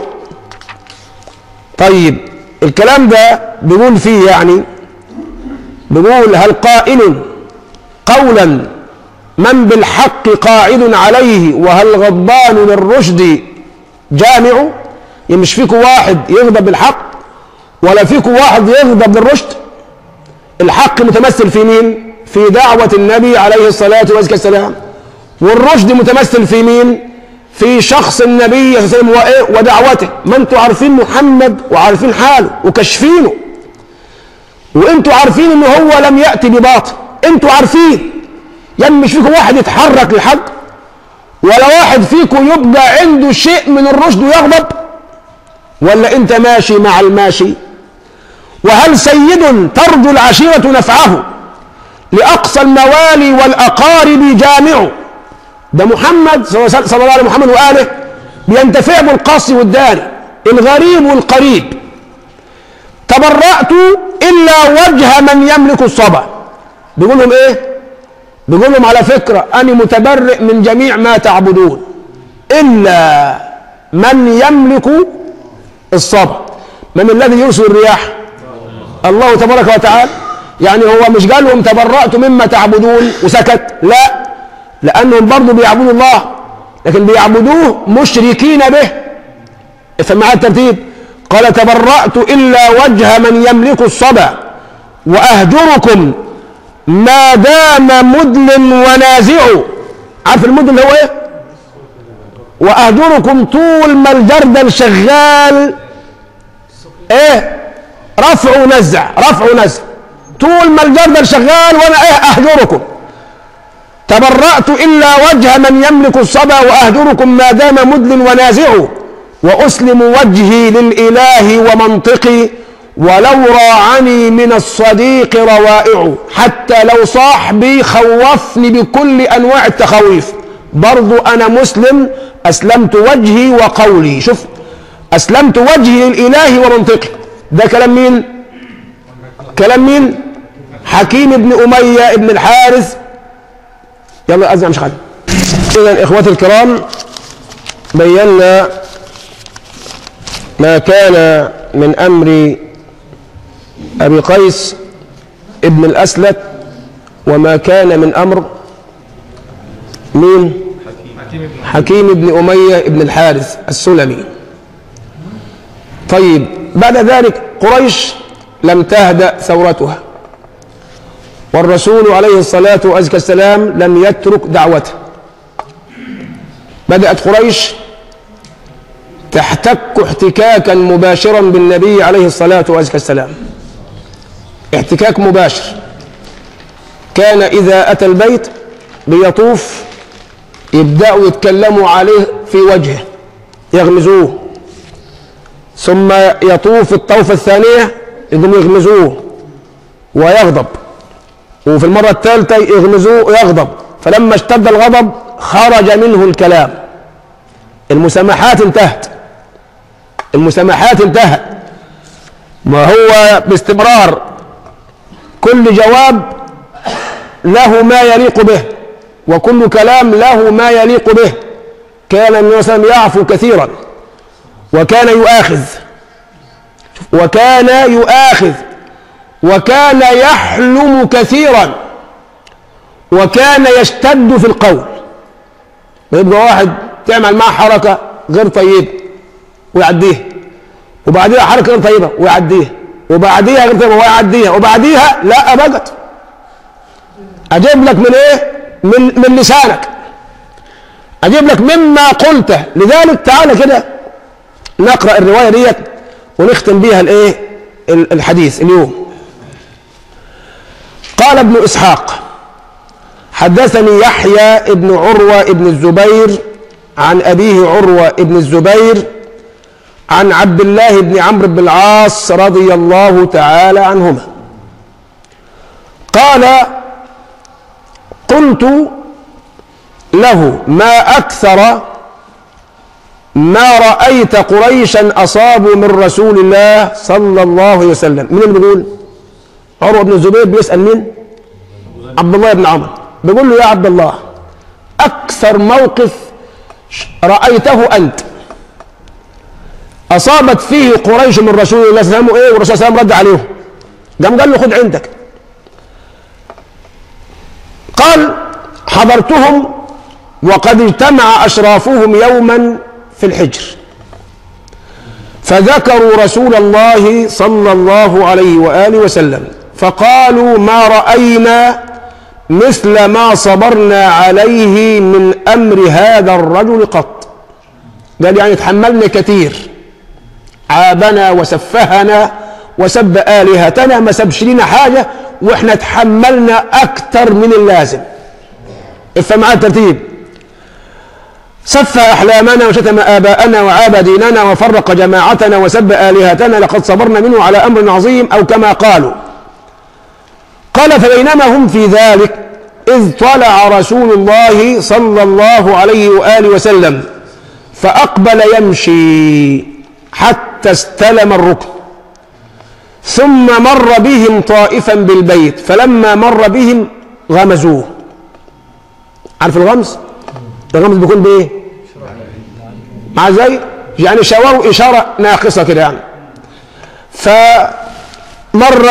طيب الكلام ده بيقول فيه يعني بيقول هل قائل قولا من بالحق قاعد عليه وهل غضبان للرشد جامع يعني مش فيكم واحد يغضب بالحق ولا فيكم واحد يغضب للرشد الحق متمثل في مين في دعوة النبي عليه الصلاة والسلام والرشد متمثل في مين في شخص النبي صلى الله عليه وسلم ودعوته ما انتوا عارفين محمد وعارفين حاله وكشفينه وانتوا عارفين ان هو لم يأتي بباطل انتوا عارفين يعني مش فيكم واحد يتحرك للحق ولا واحد فيكم يبقى عنده شيء من الرشد ويغضب ولا انت ماشي مع الماشي وهل سيد ترجو العشيرة نفعه لأقصى الموالي والأقارب جامع ده محمد صلى الله عليه محمد وآله بينتفع بالقصي والداني الغريب والقريب تبرأت إلا وجه من يملك الصبا بيقول لهم إيه بيقول لهم على فكرة أنا متبرئ من جميع ما تعبدون إلا من يملك الصبا من الذي يرسل الرياح الله تبارك وتعالى يعني هو مش قال لهم تبرأت مما تعبدون وسكت لا لأنهم برضو بيعبدوا الله لكن بيعبدوه مشركين به افهم معايا الترتيب قال تبرأت إلا وجه من يملك الصبا وأهجركم ما دام مدل ونازع عارف المدل اللي هو ايه وأهجركم طول ما الجردل شغال ايه رفع ونزع رفع ونزع طول ما الجردل شغال وانا ايه اهجركم تبرأت إلا وجه من يملك الصبا وأهجركم ما دام مدل ونازع وأسلم وجهي للإله ومنطقي ولو راعني من الصديق روائع حتى لو صاحبي خوفني بكل أنواع التخويف برضو أنا مسلم أسلمت وجهي وقولي شوف أسلمت وجهي للإله ومنطقي ده كلام مين كلام مين حكيم بن أمية بن الحارث يلا أزع مش خالد إذا إخوتي الكرام بينا ما كان من أمر أبي قيس ابن الأسلت وما كان من أمر مين حكيم بن أمية بن الحارث السلمي طيب بعد ذلك قريش لم تهدأ ثورتها والرسول عليه الصلاة والسلام لم يترك دعوته بدأت قريش تحتك احتكاكا مباشرا بالنبي عليه الصلاة والسلام احتكاك مباشر كان إذا أتى البيت بيطوف يبدأوا يتكلموا عليه في وجهه يغمزوه ثم يطوف الطوفة الثانية يقوموا يغمزوه ويغضب وفي المرة الثالثة يغمزوه ويغضب فلما اشتد الغضب خرج منه الكلام المسامحات انتهت المسامحات انتهت ما هو باستمرار كل جواب له ما يليق به وكل كلام له ما يليق به كان النبي صلى الله عليه وسلم يعفو كثيرا وكان يؤاخذ وكان يؤاخذ وكان يحلم كثيرا وكان يشتد في القول يبقى واحد تعمل معه حركة غير طيبة ويعديها وبعديها حركة غير طيبة ويعديها وبعديها غير طيبة ويعديها وبعديها لا بقت أجيب لك من إيه؟ من من لسانك أجيب لك مما قلته لذلك تعالى كده نقرأ الرواية ديت ونختم بيها الإيه؟ الحديث اليوم قال ابن إسحاق حدثني يحيى ابن عروة ابن الزبير عن أبيه عروة ابن الزبير عن عبد الله بن عمرو بن العاص رضي الله تعالى عنهما قال قلت له ما أكثر ما رأيت قريشا أصابوا من رسول الله صلى الله عليه وسلم مين اللي بيقول عروة بن الزبير بيسأل مين عبد الله بن عمرو بيقول له يا عبد الله أكثر موقف رأيته أنت أصابت فيه قريش من رسول الله صلى الله عليه وسلم إيه والرسول صلى الله عليه وسلم رد عليهم قام قال له خد عندك قال حضرتهم وقد اجتمع أشرافهم يوما في الحجر فذكروا رسول الله صلى الله عليه وآله وسلم فقالوا ما رأينا مثل ما صبرنا عليه من أمر هذا الرجل قط قال يعني تحملنا كثير عابنا وسفهنا وسب آلهتنا ما سبش لنا حاجة واحنا تحملنا أكثر من اللازم افهم معاه الترتيب سفه أحلامنا وشتم آباءنا وعاب ديننا وفرق جماعتنا وسب آلهتنا لقد صبرنا منه على أمر عظيم أو كما قالوا قال فبينما هم في ذلك إذ طلع رسول الله صلى الله عليه وآله وسلم فأقبل يمشي حتى استلم الركن ثم مر بهم طائفا بالبيت فلما مر بهم غمزوه عارف الغمز الغمز بيكون بايه مع زي يعني شاوروا اشاره ناقصه كده يعني فمر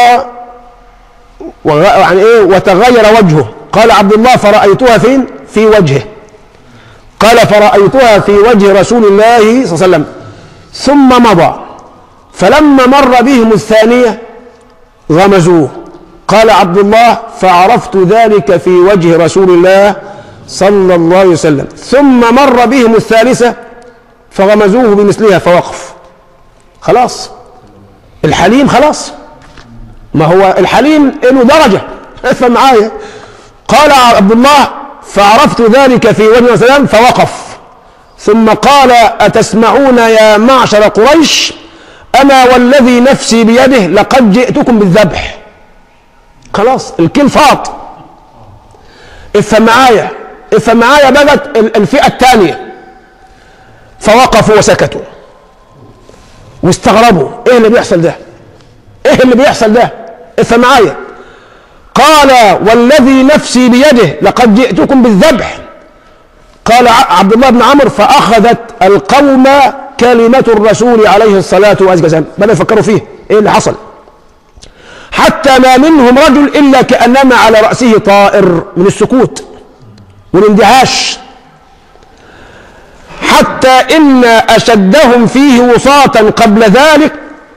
يعني ايه وتغير وجهه قال عبد الله فرأيتها فين في وجهه قال فرأيتها في وجه رسول الله صلى الله عليه وسلم ثم مضى فلما مر بهم الثانية غمزوه قال عبد الله فعرفت ذلك في وجه رسول الله صلى الله عليه وسلم ثم مر بهم الثالثة فغمزوه بمثلها فوقف خلاص الحليم خلاص ما هو الحليم له درجة افهم معايا قال عبد الله فعرفت ذلك في وجه وسلم فوقف ثم قال أتسمعون يا معشر قريش أما والذي نفسي بيده لقد جئتكم بالذبح خلاص الكل فاط افهم معايا افهم معايا بقت الفئة الثانية فوقفوا وسكتوا واستغربوا ايه اللي بيحصل ده ايه اللي بيحصل ده افهم معايا قال والذي نفسي بيده لقد جئتكم بالذبح قال عبد الله بن عمرو فأخذت القوم كلمة الرسول عليه الصلاة والسلام بدأوا يفكروا فيه إيه اللي حصل حتى ما منهم رجل إلا كأنما على رأسه طائر من السكوت والاندهاش حتى إن أشدهم فيه وصاة قبل ذلك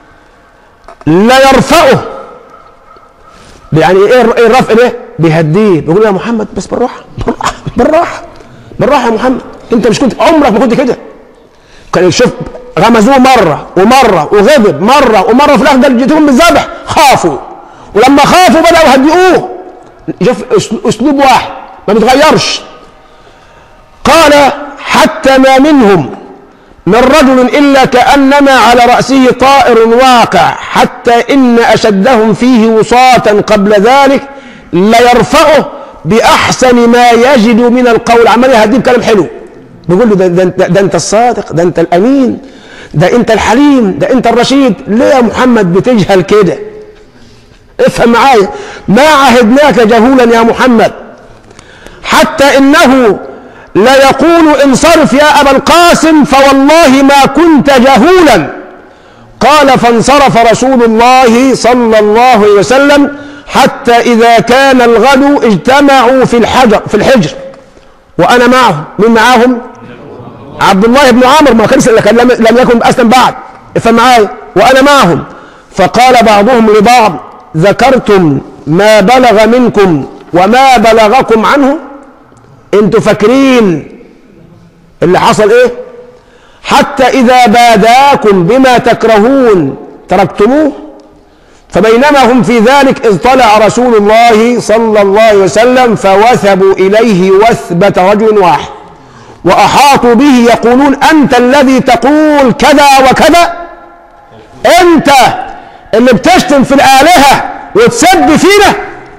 ليرفعه يعني ايه الرفع ده بيهديه بيقول يا محمد بس بالراحه بالراحه بالراحه بالراحه يا محمد انت مش كنت عمرك ما كنت كده كان شوف غمزوه مره ومره وغضب مره ومره في الاخر قال جيتهم بالذبح خافوا ولما خافوا بداوا يهدئوه شوف اسلوب واحد ما بيتغيرش قال حتى ما منهم من رجل إلا كأنما على رأسه طائر واقع حتى إن أشدهم فيه وصاة قبل ذلك ليرفعه بأحسن ما يجد من القول عمال يهديه بكلام حلو بيقول له ده, ده, ده, ده انت الصادق ده انت الامين ده انت الحليم ده انت الرشيد ليه يا محمد بتجهل كده افهم معايا ما عهدناك جهولا يا محمد حتى انه لا يقول انصرف يا ابا القاسم فوالله ما كنت جهولا قال فانصرف رسول الله صلى الله عليه وسلم حتى اذا كان الغد اجتمعوا في الحجر في الحجر وانا معهم من معاهم عبد الله بن عمرو ما كانش كان لم لم يكن اسلم بعد افهم معايا وانا معهم فقال بعضهم لبعض ذكرتم ما بلغ منكم وما بلغكم عنه انتوا فاكرين اللي حصل ايه حتى اذا باداكم بما تكرهون تركتموه فبينما هم في ذلك اذ طلع رسول الله صلى الله عليه وسلم فوثبوا اليه وثبه رجل واحد واحاطوا به يقولون انت الذي تقول كذا وكذا انت اللي بتشتم في الالهه وتسب فينا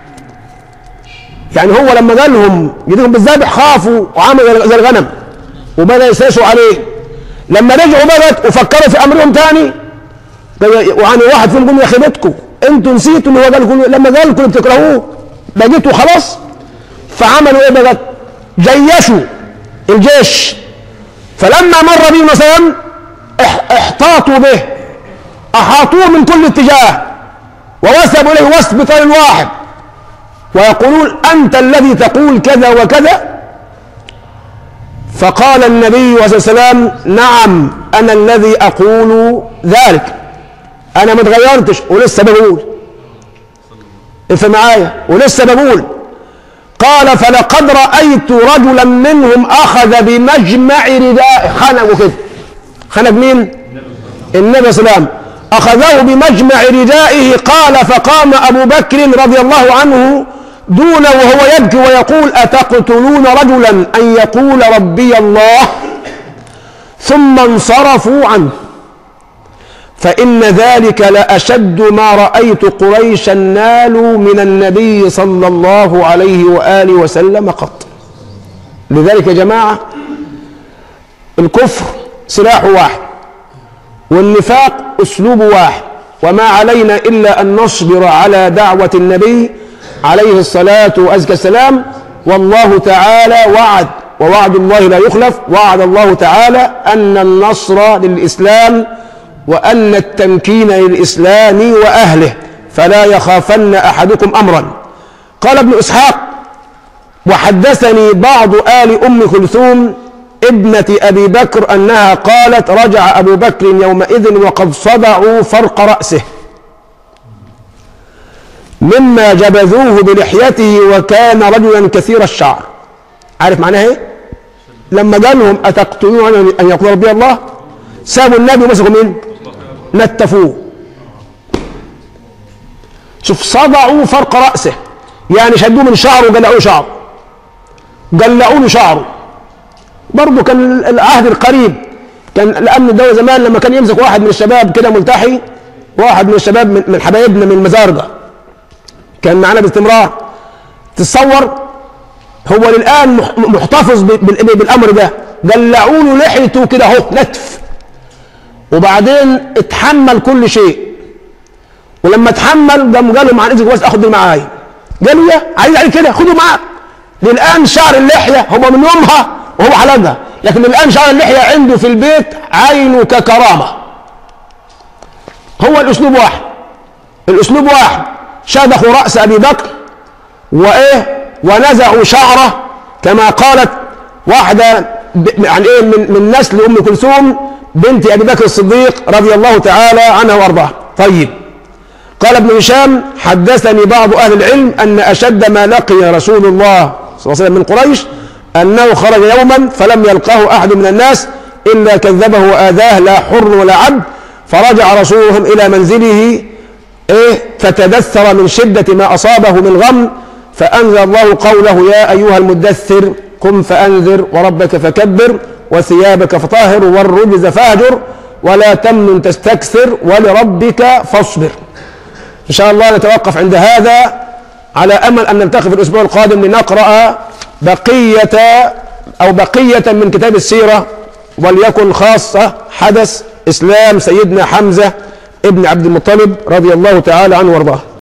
يعني هو لما قال لهم يديهم بالذبح خافوا وعملوا زي الغنم وبدا يساسوا عليه لما رجعوا بقت وفكروا في امرهم تاني وعن واحد فيهم يقول يا خيبتكم انتوا نسيتوا اللي هو قال لكم لما قال لكم بتكرهوه بقيتوا خلاص فعملوا ايه بقى جيشوا الجيش فلما مر به مثلا احتاطوا به احاطوه من كل اتجاه ووثبوا اليه وثب بطير واحد ويقولون انت الذي تقول كذا وكذا فقال النبي صلى الله عليه وسلم نعم انا الذي اقول ذلك انا ما اتغيرتش ولسه بقول افهم معايا ولسه بقول قال فلقد رايت رجلا منهم اخذ بمجمع رداء خنقه كده خنق مين النبي صلى الله عليه وسلم اخذه بمجمع ردائه قال فقام ابو بكر رضي الله عنه دونه وهو يبكي ويقول اتقتلون رجلا ان يقول ربي الله ثم انصرفوا عنه فإن ذلك لأشد ما رأيت قريشا نالوا من النبي صلى الله عليه وآله وسلم قط لذلك يا جماعة الكفر سلاح واحد والنفاق أسلوب واحد وما علينا إلا أن نصبر على دعوة النبي عليه الصلاة وأزكى السلام والله تعالى وعد ووعد الله لا يخلف وعد الله تعالى أن النصر للإسلام وأن التمكين للإسلام وأهله فلا يخافن أحدكم أمرا قال ابن إسحاق وحدثني بعض آل أم كلثوم ابنة أبي بكر أنها قالت رجع أبو بكر يومئذ وقد صدعوا فرق رأسه مما جبذوه بلحيته وكان رجلا كثير الشعر عارف معناها ايه لما قال لهم أتقتلون أن يقول ربي الله سابوا النبي ومسكوا مين نتفوه شوف صدعوا فرق رأسه يعني شدوه من شعره وقلعوه شعره قلعوا له شعره برضه كان العهد القريب كان الامن الدولي زمان لما كان يمسك واحد من الشباب كده ملتحي واحد من الشباب من, من حبايبنا من المزارقه كان معانا باستمرار تتصور هو للان محتفظ بالامر ده قلعوا له لحيته كده اهو نتف وبعدين اتحمل كل شيء ولما اتحمل قام قال له مع اذنك بس اخد معايا قالوا يا عايز عليك كده خده معاك للان شعر اللحيه هو من يومها وهو حلقها لكن الان شعر اللحيه عنده في البيت عينه ككرامه هو الاسلوب واحد الاسلوب واحد شدخوا راس ابي بكر وايه ونزعوا شعره كما قالت واحده يعني ايه من من نسل ام كلثوم بنت ابي بكر الصديق رضي الله تعالى عنها وارضاها طيب قال ابن هشام حدثني بعض اهل العلم ان اشد ما لقي رسول الله صلى الله عليه وسلم من قريش انه خرج يوما فلم يلقاه احد من الناس الا كذبه واذاه لا حر ولا عبد فرجع رسولهم الى منزله ايه فتدثر من شده ما اصابه من غم فانزل الله قوله يا ايها المدثر قم فانذر وربك فكبر وثيابك فطهر والرجز فاهجر ولا تمنن تستكثر ولربك فاصبر إن شاء الله نتوقف عند هذا على أمل أن نلتقي في الأسبوع القادم لنقرأ بقية أو بقية من كتاب السيرة وليكن خاصة حدث إسلام سيدنا حمزة ابن عبد المطلب رضي الله تعالى عنه وارضاه